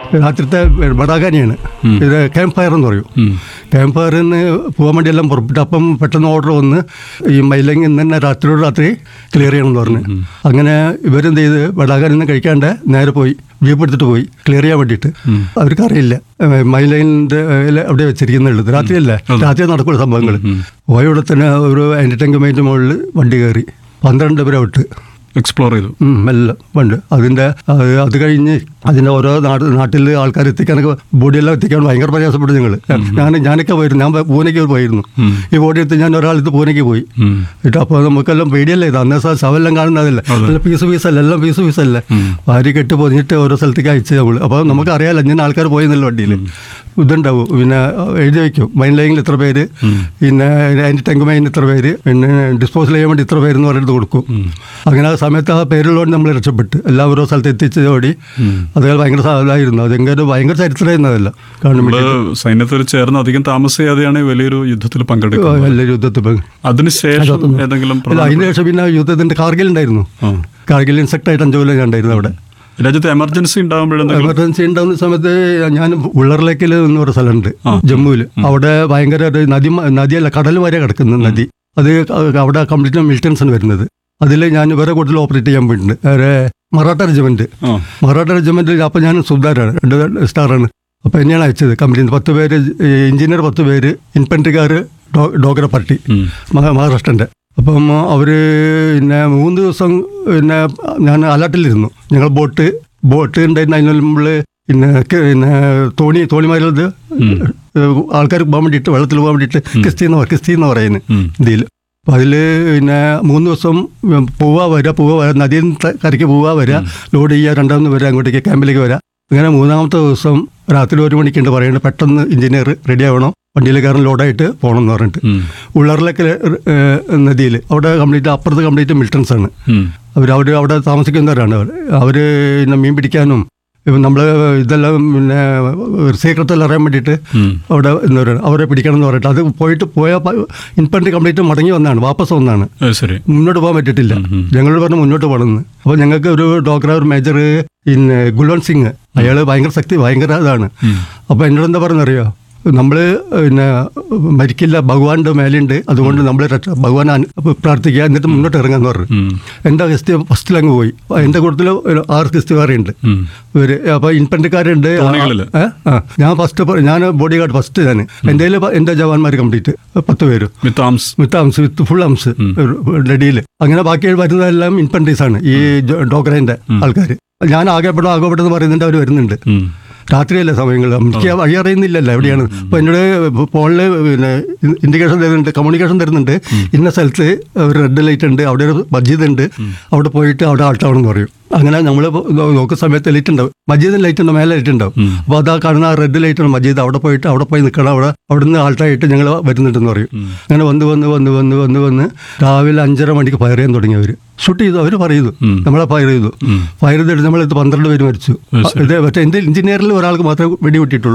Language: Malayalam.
രാത്രിത്തെ ബടാകാനിയാണ് ഇത് ക്യാമ്പ് ഫയർ എന്ന് പറയും ഉം. ക്യാമ്പ് ഫയറിൽ നിന്ന് പോകാൻ വേണ്ടി എല്ലാം പുറപ്പെട്ടു അപ്പം പെട്ടെന്ന് ഓർഡർ വന്ന് ഈ മൈലങ്ങിൽ നിന്ന് തന്നെ രാത്രിയോട് രാത്രി ക്ലിയർ ചെയ്യണമെന്ന് പറഞ്ഞു അങ്ങനെ ഇവരെന്ത് ചെയ്ത് ബടാകാനിൽ നിന്ന് കഴിക്കാണ്ട് നേരെ പോയി ജീപ്പ് എടുത്തിട്ട് പോയി ക്ലിയർ ചെയ്യാൻ വേണ്ടിയിട്ട് അവർക്ക് അറിയില്ല മൈലൈനിൻ്റെ അവിടെ വെച്ചിരിക്കുന്നുള്ളത് രാത്രിയല്ലേ രാത്രി നടക്കുള്ള സംഭവങ്ങൾ പോയ ഇവിടെ തന്നെ ഒരു എൻ്റർടൈൻമെൻറ്റ് മുകളിൽ വണ്ടി കയറി പന്ത്രണ്ട് പേരെ വിട്ട് എക്സ്പ്ലോർ ചെയ്തു ഉം, എല്ലാം ഉണ്ട് അതിൻ്റെ അത് അത് കഴിഞ്ഞ് അതിൻ്റെ ഓരോ നാട് നാട്ടിൽ ആൾക്കാർ എത്തിക്കാനൊക്കെ ബോഡിയെല്ലാം എത്തിക്കാൻ ഭയങ്കര പ്രയാസപ്പെട്ടു ഞങ്ങൾ ഞാൻ ഞാനൊക്കെ പോയിരുന്നു ഞാൻ പൂനെക്ക് പോയിരുന്നു ഈ ബോഡി എടുത്ത് ഞാൻ ഒരാളെടുത്ത് പൂനെക്ക് പോയി ഉം. എന്നിട്ട് അപ്പോൾ നമുക്കെല്ലാം പേടിയല്ലേ ഇത് അന്നേ സാർ ശവെല്ലാം കാണുന്നതല്ലേ എല്ലാം പീസ് പീസല്ല എല്ലാം പീസ് പീസല്ലേ ഭാര്യ കെട്ട് പൊതിഞ്ഞിട്ട് ഓരോ സ്ഥലത്തേക്ക് അയച്ചു നമ്മൾ അപ്പോൾ നമുക്ക് അറിയാലോ ഇങ്ങനെ ആൾക്കാർ പോയെന്നല്ല വണ്ടിയിൽ ഇതുണ്ടാവും പിന്നെ എഴുതി വയ്ക്കും മൈൻ ലൈനിൽ ഇത്ര പേര് പിന്നെ അതിൻ്റെ ടെങ്ക് മൈൻ ഇത്ര പേര് പിന്നെ ഡിസ്പോസൽ ചെയ്യാൻ വേണ്ടി ഇത്ര പേര് എന്ന് പറഞ്ഞിട്ട് കൊടുക്കും അങ്ങനെ ആ സമയത്ത് ആ പേരുള്ളതുകൊണ്ട് നമ്മൾ രക്ഷപ്പെട്ട് എല്ലാ ഓരോ സ്ഥലത്ത് എത്തിച്ചതോടി അത് ഭയങ്കര സാധനമായിരുന്നു അതെങ്ങനെ ഭയങ്കര ചരിത്രമായിരുന്നതല്ല കാരണം നമ്മള് സൈന്യത്തിൽ ചേർന്ന് അധികം താമസിയാതെയാണ് ഈ വലിയൊരു യുദ്ധത്തിൽ പങ്കെടുക്കുന്നത് വലിയ യുദ്ധത്തിൽ പങ്ക് അതിനുശേഷം ഏതെങ്കിലും അല്ല അതിന് ശേഷം പിന്നെ യുദ്ധത്തിന്റെ കാർഗിൽ ഉണ്ടായിരുന്നു ആ. കാർഗിൽ ഇൻസെക്ട് ആയിട്ട് അഞ്ചു കൊല്ലം ഞാൻ ഉണ്ടായിരുന്നു അവിടെ രാജ്യത്ത് എമർജൻസി ഉണ്ടാകുമ്പോഴെന്തെങ്കിലും എമർജൻസി ഉണ്ടാകുന്ന സമയത്ത് ഞാൻ ഉള്ളറിലേക്കിൽ എന്ന് പറഞ്ഞ സ്ഥലമുണ്ട് ജമ്മുവിൽ അവിടെ ഭയങ്കര ഒരു നദി മ- നദിയല്ല കടൽ വരെ കിടക്കുന്ന നദി അത് അവിടെ കംപ്ലീറ്റ് മിലിറ്റൻസ് ആണ് വരുന്നത് അതിൽ ഞാൻ വേറെ കൂടുതൽ ഓപ്പറേറ്റ് ചെയ്യാൻ പോയിട്ടുണ്ട് വേറെ മറാഠ റെജിമെന്റ് ആ മറാഠ റെജിമെന്റിൽ അപ്പോൾ ഞാൻ സുബ്ദാറാണ് രണ്ട് സ്റ്റാറാണ് അപ്പോൾ എന്നെയാണ് അയച്ചത് കമ്പനിയിൽ പത്ത് പേര് എഞ്ചിനീയർ പത്ത് പേര് ഇൻഫൻട്രിക്കാർ ഡോഗര പട്ടി ഉം. മഹാ- മഹാരാഷ്ട്രൻ്റെ അപ്പം അവർ പിന്നെ മൂന്ന് ദിവസം പിന്നെ ഞാൻ അലർട്ടിലിരുന്നു ഞങ്ങൾ ബോട്ട് ബോട്ട് ഉണ്ടായിരുന്നു അതിന് മുമ്പിൽ പിന്നെ ക- പിന്നെ തോണി തോണിമാരുള്ളത് ആൾക്കാർ പോകാൻ വേണ്ടിയിട്ട് വെള്ളത്തിൽ പോകാൻ വേണ്ടിയിട്ട് കിസ്തി എന്ന് പറ- കിസ്തി എന്ന് പറയുന്നത് ഉം. ഇന്ത്യയിൽ അപ്പം അതിൽ പിന്നെ മൂന്ന് ദിവസം പോവാ വരിക പോവാ വരിക നദിയിൽ നിന്ന് ത- കരയ്ക്ക് പോവാ വരിക ലോഡ് ചെയ്യുക രണ്ടാമത് വരിക അങ്ങോട്ടേക്ക് ക്യാമ്പിലേക്ക് വരിക അങ്ങനെ മൂന്നാമത്തെ ദിവസം രാത്രി ഒരു മണിക്കുണ്ട് പറയുന്നത് പെട്ടെന്ന് എഞ്ചിനീയർ റെഡി ആവണം വണ്ടിയിൽ കയറാൻ ലോഡായിട്ട് പോകണം എന്ന് പറഞ്ഞിട്ട് ഉം. ഉള്ളറിലൊക്കെ നദിയിൽ അവിടെ കംപ്ലീറ്റ് അപ്പുറത്ത് കംപ്ലീറ്റ് മിലിറ്റൻസ് ആണ് ഉം. അവർ അവർ അവിടെ താമസിക്കുന്നവരാണ് അവർ അവർ പിന്നെ മീൻ പിടിക്കാനും ഇപ്പം നമ്മൾ ഇതെല്ലാം പിന്നെ സീക്രത്തെല്ലാം അറിയാൻ വേണ്ടിയിട്ട് ഉം. അവിടെ ഇന്നവരാണ് അവരെ പിടിക്കണം എന്ന് പറഞ്ഞിട്ട് അത് പോയിട്ട് പോയ ഇൻഫൻട്രി കംപ്ലീറ്റ് മടങ്ങി വന്നതാണ് വാപ്പസ് വന്നതാണ് അത് ശരി മുന്നോട്ട് പോകാൻ പറ്റിയിട്ടില്ല ഞങ്ങളോട് പറഞ്ഞു മുന്നോട്ട് പോകണമെന്ന് അപ്പോൾ ഞങ്ങൾക്ക് ഒരു ഡോക്ടർ ഒരു മേജർ പിന്നെ ഗുൽവന്ത് സിംഗ് അയാൾ ഭയങ്കര ശക്തി ഭയങ്കര ഇതാണ് അപ്പോൾ എന്നോട് എന്താ പറയുന്നറിയോ നമ്മൾ പിന്നെ മരിക്കില്ല ഭഗവാന്റെ മേലുണ്ട് അതുകൊണ്ട് നമ്മൾ രക്ഷ ഭഗവാൻ അനു- പ്രാർത്ഥിക്കുക എന്നിട്ട് മുന്നോട്ട് ഇറങ്ങാന്ന് പറഞ്ഞു ഉം. എൻ്റെ കിസ്തി ഫസ്റ്റിൽ അങ്ങ് പോയി എൻ്റെ കൂട്ടത്തിൽ ഒരു ആറ് കിസ്തി വേറെയുണ്ട് ഉം. ഇവര് അപ്പോൾ ഇൻഫൻട്രിക്കാരുണ്ട് തോണികളില്? ഏ? ആ ഞാൻ ഫസ്റ്റ് ഞാൻ ബോഡി ഗാർഡ് ഫസ്റ്റ് ഞാൻ എൻ്റെ കയ്യിൽ എൻ്റെ ജവാന്മാർ കംപ്ലീറ്റ് പത്ത് പേര് with arms with arms with full arms റെഡിയിൽ അങ്ങനെ ബാക്കി വരുന്നതെല്ലാം ഇൻഫൻട്രീസ് ആണ് ഈ ഡോക്ടറിന്റെ ആൾക്കാർ ഞാൻ ആകെപ്പെടും ആകെപ്പെട്ടെന്ന് പറയുന്നുണ്ട് അവർ വരുന്നുണ്ട് ഉം. രാത്രിയല്ലേ സമയങ്ങൾ എനിക്ക് വഴി അറിയുന്നില്ലല്ലോ എവിടെയാണ് അപ്പോൾ എന്നോട് ഫോണിൽ പിന്നെ ഇൻഡിക്കേഷൻ തരുന്നുണ്ട് കമ്മ്യൂണിക്കേഷൻ തരുന്നുണ്ട് ഇന്ന സ്ഥലത്ത് ഒരു റെഡ് ലൈറ്റ് ഉണ്ട് അവിടെ ഒരു മസ്ജിദ് ഉണ്ട് അവിടെ പോയിട്ട് അവിടെ ആൾട്ടാവണം എന്ന് പറയും അങ്ങനെ നമ്മൾ നോക്കുന്ന സമയത്ത് ലൈറ്റ് ഉണ്ടാവും മസ്ജിദിന് ലൈറ്റ് ഉണ്ടാവും മേലെ ലൈറ്റ് ഉണ്ടാവും അപ്പോൾ അതാ കാണുന്ന ആ റെഡ് ലൈറ്റ് ഉണ്ട് മസ്ജിദ് അവിടെ പോയിട്ട് അവിടെ പോയി നിൽക്കണം അവിടെ അവിടെ നിന്ന് ആൾട്ടായിട്ട് ഞങ്ങൾ വരുന്നുണ്ടെന്ന് പറയും അങ്ങനെ വന്ന് വന്ന് വന്ന് വന്ന് വന്ന് വന്ന് രാവിലെ അഞ്ചര മണിക്ക് ഫയർ ചെയ്യാൻ തുടങ്ങി അവർ ഷൂട്ട് ചെയ്തു അവർ പറയുന്നു നമ്മളെ ഫയർ ചെയ്തു ഫയർ ചെയ്തിട്ട് നമ്മൾ ഇത് പന്ത്രണ്ട് പേര് മരിച്ചു ഇത് മറ്റേ എഞ്ചിനീയറിൽ ഒരാൾക്ക് മാത്രമേ വെടി വിട്ടിട്ടുള്ളൂ